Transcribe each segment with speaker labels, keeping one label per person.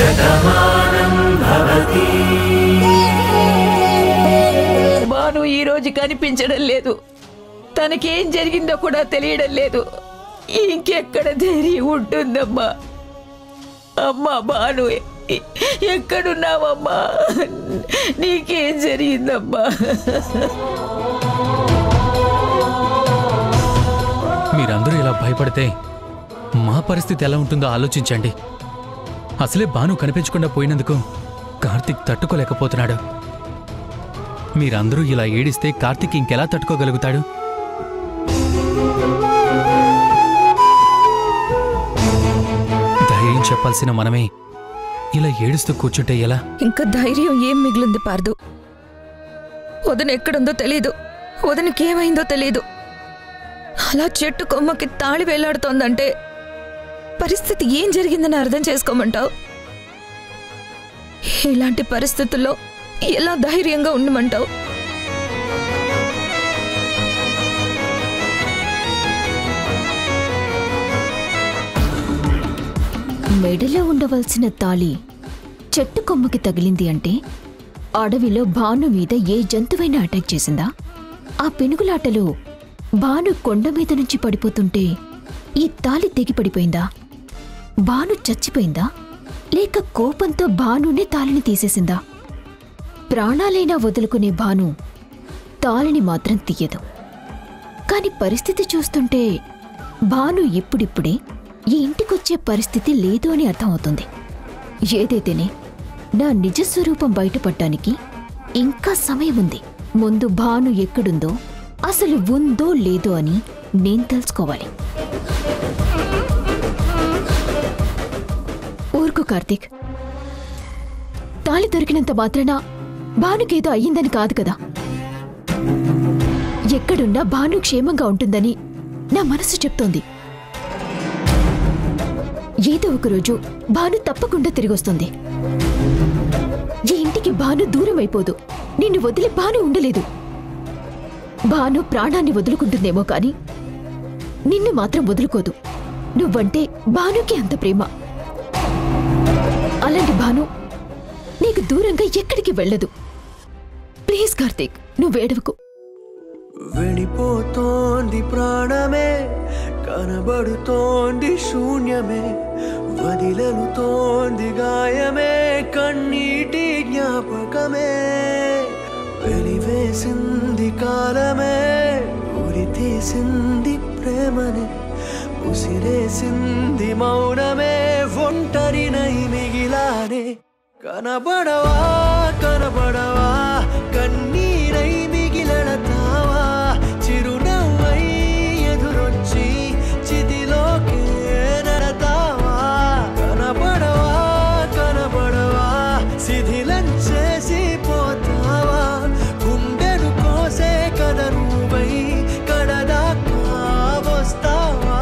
Speaker 1: భాను ఈ రోజు కనిపించడం లేదు తనకేం జరిగిందో కూడా తెలియడం లేదు ఇంకెక్కడ ధైర్యం ఉంటుందమ్మా అమ్మా భాను ఎ- ఎక్కడున్నావమ్మా నీకేం జరిగిందమ్మా
Speaker 2: మీరందరూ ఇలా భయపడితే మా పరిస్థితి ఎలా ఉంటుందో ఆలోచించండి అసలే బాను కనిపించకుండా పోయినందుకు కార్తీక్ తట్టుకోలేకపోతున్నాడు మీరందరూ ఇలా ఏడిస్తే కార్తీక్ ఇంకెలా తట్టుకోగలుగుతాడు ధైర్యం చెప్పాల్సిన మనమే ఇలా ఏడుస్తూ కూర్చుంటే ఎలా
Speaker 3: ఇంకా ధైర్యం ఏం మిగిలింది పార్దు వదిన ఎక్కడుందో తెలీదు వదినకి ఏమైందో తెలీదు అలా చెట్టు కొమ్మకి తాళి వేలాడుతోందంటే పరిస్థితి ఏం జరిగిందని అర్థం చేసుకోమంటావు ఇలాంటి పరిస్థితుల్లో ఎలా ధైర్యంగా ఉండమంటావు
Speaker 4: మెడలో ఉండవలసిన తాళి చెట్టు కొమ్మకి తగిలింది అంటే అడవిలో భాను మీద ఏ జంతువైనా అటాక్ చేసిందా ఆ పెనుగులాటలో భాను కొండ మీద నుంచి పడిపోతుంటే ఈ తాళి తెగి పడిపోయిందా భాను చచ్చిపోయిందా లేక కోపంతో భానునే తాళిని తీసేసిందా ప్రాణాలైనా వదులుకునే భాను తాళిని మాత్రం తీయదు కాని పరిస్థితి చూస్తుంటే భాను ఇప్పుడిప్పుడే ఈ ఇంటికొచ్చే పరిస్థితి లేదు అని అర్థమవుతుంది ఏదైతేనే నా నిజ స్వరూపం బయటపడటానికి ఇంకా సమయం ఉంది ముందు భాను ఎక్కడుందో అసలు ఉందో లేదో అని నేను తెలుసుకోవాలి ఊరుకు కార్తీక్ తాళి దొరికినంత మాత్రాన భానుకేదో అయ్యిందని కాదు కదా ఎక్కడున్నా భాను క్షేమంగా ఉంటుందని నా మనసు చెప్తోంది ఏదో ఒకరోజు భాను తప్పకుండా తిరిగొస్తుంది ఈ ఇంటికి భాను దూరం అయిపోదు నిన్ను వదిలి భాను ఉండలేదు భాను ప్రాణాన్ని వదులుకుంటుందేమో కాని నిన్ను మాత్రం వదులుకోదు నువ్వంటే భానుకి అంత ప్రేమ అలాంటి భాను నీకు దూరంగా ఎక్కడికి వెళ్ళదు ప్లీజ్ కార్తీక్ నువ్వేడవకు
Speaker 5: వెళ్ళిపోతోంది ప్రాణమే కనబడుతోంది శూన్యమే వదిలనుతోంది గాయమే కన్నీటి జ్ఞాపకమే వెలివేసింది కాలమే ఉరి తీసింది ప్రేమనే ఉసిరేసింది మౌనమే ఒంటరినై మిగిలానే కనబడవా కనబడవా కన్నీరై మిగిలడతావా చిరునవ్వై ఎదురొచ్చి చితిలోకే నడతావా కనబడవా కనబడవా శిథిలం చేసి పోతావా గుండెను కోసే కథ నువ్వై కడదాకా వస్తావా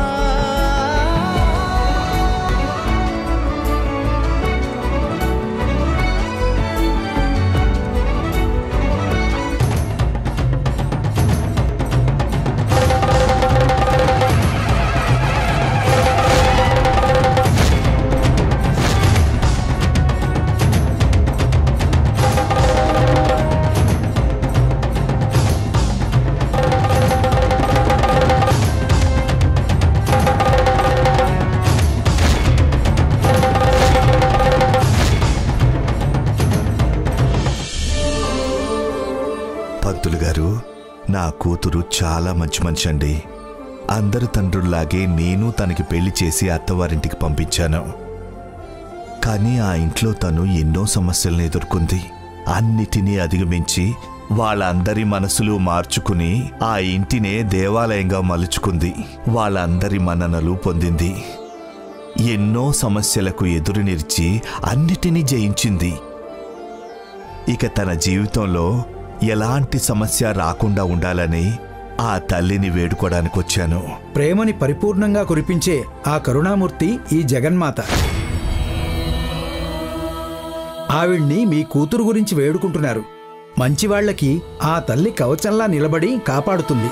Speaker 6: పంతులు గారు నా కూతురు చాలా మంచి మనిషి అండి అందరు తండ్రుల్లాగే నేను తనకి పెళ్లి చేసి అత్తవారింటికి పంపించాను కానీ ఆ ఇంట్లో తను ఎన్నో సమస్యలను ఎదుర్కొంది అన్నిటినీ అధిగమించి వాళ్ళందరి మనసులు మార్చుకుని ఆ ఇంటినే దేవాలయంగా మలుచుకుంది వాళ్ళందరి మన్ననలు పొందింది ఎన్నో సమస్యలకు ఎదురు నిలిచి అన్నిటినీ జయించింది ఇక తన జీవితంలో ఎలాంటి సమస్య రాకుండా ఉండాలని ఆ తల్లిని వేడుకోవడానికి వచ్చాను
Speaker 7: ప్రేమని పరిపూర్ణంగా కురిపించే ఆ కరుణామూర్తి ఈ జగన్మాత ఆవిడ్ని మీ కూతురు గురించి వేడుకుంటున్నారు మంచివాళ్లకి ఆ తల్లి కవచంలా నిలబడి కాపాడుతుంది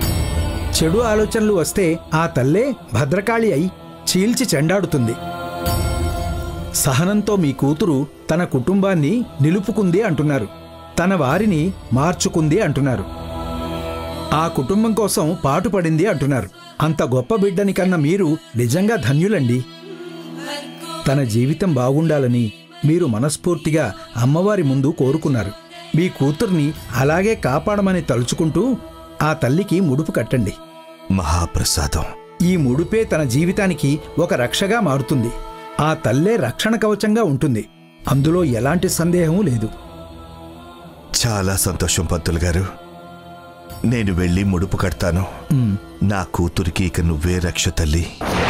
Speaker 7: చెడు ఆలోచనలు వస్తే ఆ తల్లే భద్రకాళి అయి చీల్చి చెండాడుతుంది సహనంతో మీ కూతురు తన కుటుంబాన్ని నిలుపుకుంది అంటున్నారు తన వారిని మార్చుకుంది అంటున్నారు ఆ కుటుంబం కోసం పాటుపడింది అంటున్నారు అంత గొప్ప బిడ్డని కన్న మీరు నిజంగా ధన్యులండి తన జీవితం బాగుండాలని మీరు మనస్ఫూర్తిగా అమ్మవారి ముందు కోరుకున్నారు మీ కూతుర్ని అలాగే కాపాడమని తలుచుకుంటూ ఆ తల్లికి ముడుపు కట్టండి
Speaker 6: మహాప్రసాదం
Speaker 7: ఈ ముడుపే తన జీవితానికి ఒక రక్షగా మారుతుంది ఆ తల్లే రక్షణ కవచంగా ఉంటుంది అందులో ఎలాంటి సందేహం లేదు
Speaker 6: చాలా సంతోషం పంతులు గారు నేను వెళ్ళి ముడుపు కడతాను
Speaker 7: ఉమ్,
Speaker 6: నా కూతురికి ఇక నువ్వే రక్ష తల్లి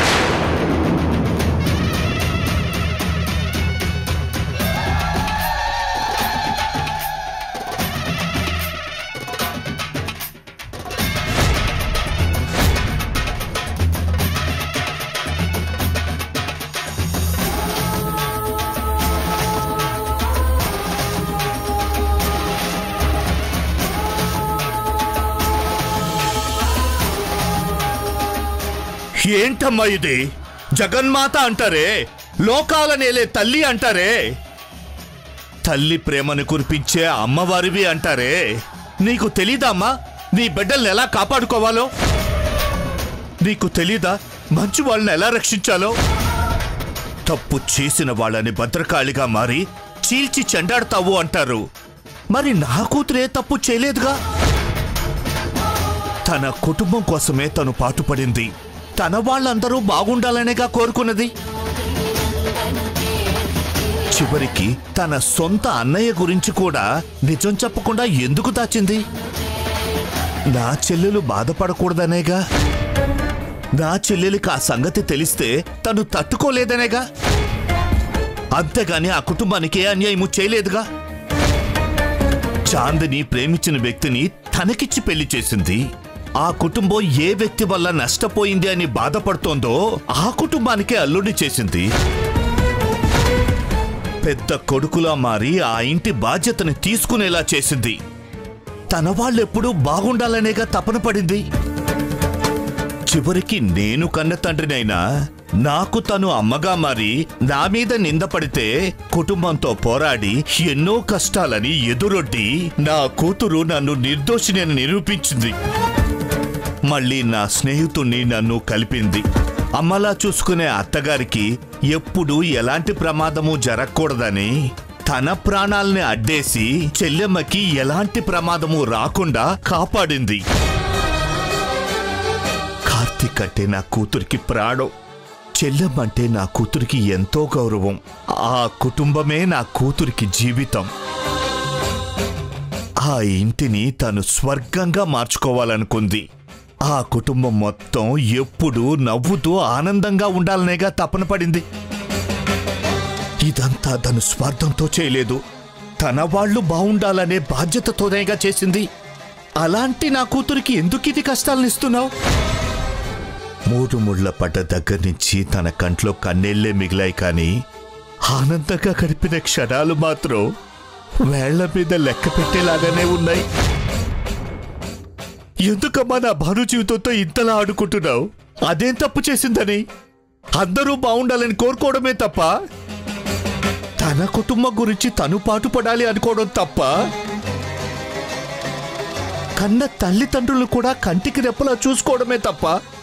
Speaker 6: ఏంటమ్మా ఇది జగన్మాత అంటారే లోకాల నేలే తల్లి అంటారే తల్లి ప్రేమను కురిపించే అమ్మవారివి అంటారే నీకు తెలీదమ్మా నీ బిడ్డల్ని ఎలా కాపాడుకోవాలో నీకు తెలీదా మంచి వాళ్ళని ఎలా రక్షించాలో తప్పు చేసిన వాళ్ళని భద్రకాళిగా మారి చీల్చి చెండాడతావు అంటారు మరి నా కూతురే తప్పు చేయలేదుగా తన కుటుంబం కోసమే తను పాటుపడింది తన వాళ్ళందరూ బాగుండాలనేగా కోరుకున్నది చివరికి తన సొంత అన్నయ్య గురించి కూడా నిజం చెప్పకుండా ఎందుకు దాచింది నా చెల్లెలు బాధపడకూడదనేగా నా చెల్లెలికి ఆ సంగతి తెలిస్తే తను తట్టుకోలేదనేగా అంతేగాని ఆ కుటుంబానికి ఏ అన్యాయము చేయలేదుగా చాందిని ప్రేమించిన వ్యక్తిని తనకిచ్చి పెళ్లి చేసింది ఆ కుటుంబం ఏ వ్యక్తి వల్ల నష్టపోయింది అని బాధపడుతోందో ఆ కుటుంబానికే అల్లుడి చేసింది పెద్ద కొడుకులా మారి ఆ ఇంటి బాధ్యతని తీసుకునేలా చేసింది తన వాళ్ళెప్పుడూ బాగుండాలనేగా తపన పడింది చివరికి నేను కన్న తండ్రినైనా నాకు తను అమ్మగా మారి నా మీద నిందపడితే కుటుంబంతో పోరాడి ఎన్నో కష్టాలని ఎదురొడ్డి నా కూతురు నన్ను నిర్దోషిని అని నిరూపించింది మళ్ళీ నా స్నేహితుణ్ణి నన్ను కలిపింది అమ్మలా చూసుకునే అత్తగారికి ఎప్పుడు ఎలాంటి ప్రమాదము జరగకూడదని తన ప్రాణాల్ని అడ్డేసి చెల్లెమ్మకి ఎలాంటి ప్రమాదము రాకుండా కాపాడింది కార్తీక్ అంటే నా కూతురికి ప్రాణం చెల్లెమ్మంటే నా కూతురికి ఎంతో గౌరవం ఆ కుటుంబమే నా కూతురికి జీవితం ఆ ఇంటిని తను స్వర్గంగా మార్చుకోవాలనుకుంది ఆ కుటుంబం మొత్తం ఎప్పుడూ నవ్వుతూ ఆనందంగా ఉండాలనేగా తపన పడింది ఇదంతా తను స్వార్థంతో చేయలేదు తన వాళ్ళు బాగుండాలనే బాధ్యతతోనేగా చేసింది అలాంటి నా కూతురికి ఎందుకు ఇది కష్టాలనిస్తున్నావు మూడు ముళ్ళ పడ్డ దగ్గర నుంచి తన కంట్లో కన్నెళ్లే మిగిలాయి కానీ ఆనందంగా గడిపిన క్షణాలు మాత్రం వేళ్ల మీద లెక్క పెట్టేలాగానే ఉన్నాయి ఎందుకమ్మా నా భాను జీవితంతో ఇంతలా ఆడుకుంటున్నావు అదేం తప్పు చేసిందని అందరూ బాగుండాలని కోరుకోవడమే తప్ప తన కుటుంబం గురించి తను పాటుపడాలి అనుకోవడం తప్ప కన్న తల్లిదండ్రులు కూడా కంటికి రెప్పలా చూసుకోవడమే తప్ప